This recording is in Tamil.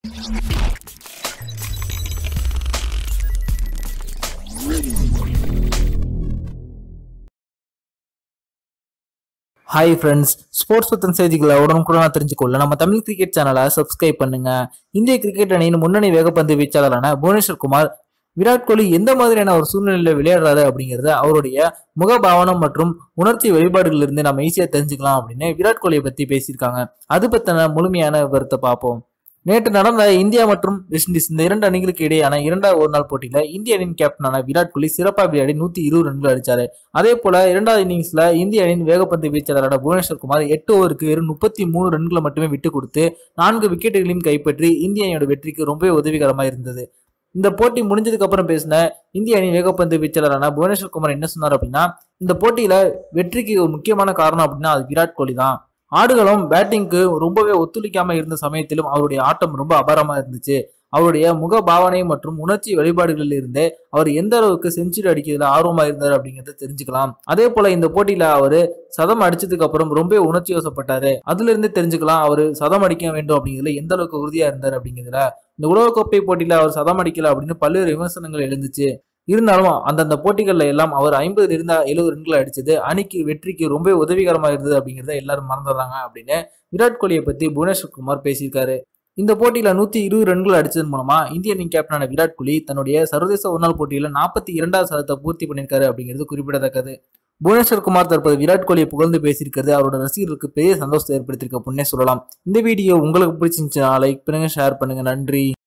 ஹாய் ஃப்ரெண்ட்ஸ் ஸ்போர்ட்ஸ் பத்தின செய்திகளை உடனுக்குடன் தெரிஞ்சுக்கொள்ள நம்ம தமிழ் கிரிக்கெட் சேனலை சப்ஸ்கிரைப் பண்ணுங்க இந்திய கிரிக்கெட் அணியின் முன்னணி வேகப்பந்து வீச்சாளரான புவனேஸ்வர் குமார் விராட் கோலி எந்த மாதிரியான ஒரு சூழ்நிலையில விளையாடுறாரு அப்படிங்கறத அவருடைய முகபாவனம் மற்றும் உணர்ச்சி வெளிப்பாடுகள் இருந்து நம்ம ஈஸியா தெரிஞ்சுக்கலாம் அப்படின்னு விராட் கோலியை பத்தி பேசியிருக்காங்க அது பத்தின முழுமையான விவரத்தை பார்ப்போம் நேற்று நடந்த இந்தியா மற்றும் வெஸ்ட் இண்டீஸ் இந்த இரண்டு அணிகளுக்கு இடையேயான இரண்டாவது ஒரு நாள் போட்டியில இந்திய அணியின் கேப்டனான விராட் கோலி சிறப்பாக விளையாடி நூத்தி இருபது ரன்கள் அடிச்சாரு அதே போல இரண்டாவது இன்னிங்ஸ்ல இந்திய அணியின் வேகப்பந்து வீச்சாளரான புவனேஸ்வர் குமார் எட்டு ஓவருக்கு வெறும் முப்பத்தி மூணு ரன்களை மட்டுமே விட்டு கொடுத்து நான்கு விக்கெட்டுகளையும் கைப்பற்றி இந்திய அணியோட வெற்றிக்கு ரொம்பவே உதவிகரமா இருந்தது இந்த போட்டி முடிஞ்சதுக்கு அப்புறம் பேசின இந்திய அணி வேகப்பந்து வீச்சாளரான புவனேஸ்வர் குமார் என்ன சொன்னார் அப்படின்னா இந்த போட்டியில வெற்றிக்கு ஒரு முக்கியமான காரணம் அப்படின்னா அது விராட் கோலி தான் ஆடுகளும் பேட்டிங்க்கு ரொம்பவே ஒத்துழைக்காம இருந்த சமயத்திலும் அவருடைய ஆட்டம் ரொம்ப அபாரமா இருந்துச்சு அவருடைய முக பாவனை மற்றும் உணர்ச்சி வெளிப்பாடுகளில் இருந்தே அவர் எந்த அளவுக்கு செஞ்சுரி அடிக்கிறதுல ஆர்வமா இருந்தார் அப்படிங்கறத தெரிஞ்சுக்கலாம் அதே போல இந்த போட்டியில அவரு சதம் அடிச்சதுக்கு அப்புறம் ரொம்ப உணர்ச்சி வசப்பட்டாரு அதுல இருந்து தெரிஞ்சுக்கலாம் அவரு சதம் அடிக்க வேண்டும் அப்படிங்கிறதுல எந்த அளவுக்கு உறுதியா இருந்தார் அப்படிங்கிறதுல இந்த உலகக்கோப்பை போட்டியில அவர் சதம் அடிக்கல அப்படின்னு பல்வேறு விமர்சனங்கள் எழுந்துச்சு இருந்தாலும் அந்தந்த போட்டிகள்ல எல்லாம் அவர் ஐம்பதுல இருந்த எழுபது ரன்களை அடிச்சது அணிக்கு வெற்றிக்கு ரொம்ப உதவிகரமா இருந்தது அப்படிங்கிறத எல்லாரும் மறந்துடுறாங்க அப்படின்னு விராட் கோலியை பத்தி புவனேஸ்வர் குமார் பேசியிருக்காரு இந்த போட்டியில நூத்தி இருபது ரன்கள் அடிச்சதன் மூலமா இந்திய அணி கேப்டனான விராட் கோலி தன்னுடைய சர்வதேச ஒருநாள் போட்டியில நாற்பத்தி இரண்டாவது சதத்தை பூர்த்தி பண்ணியிருக்காரு அப்படிங்கிறது குறிப்பிடத்தக்கது புவனேஸ்வர் குமார் தற்போது விராட் கோலியை புகழ்ந்து பேசியிருக்கிறது அவரோட ரசிகர்களுக்கு பெரிய சந்தோஷத்தை ஏற்படுத்தியிருக்க புண்ணே சொல்லலாம் இந்த வீடியோ உங்களுக்கு பிடிச்சிருந்துச்சுன்னா லைக் பண்ணுங்க ஷேர் பண்ணுங்க நன்றி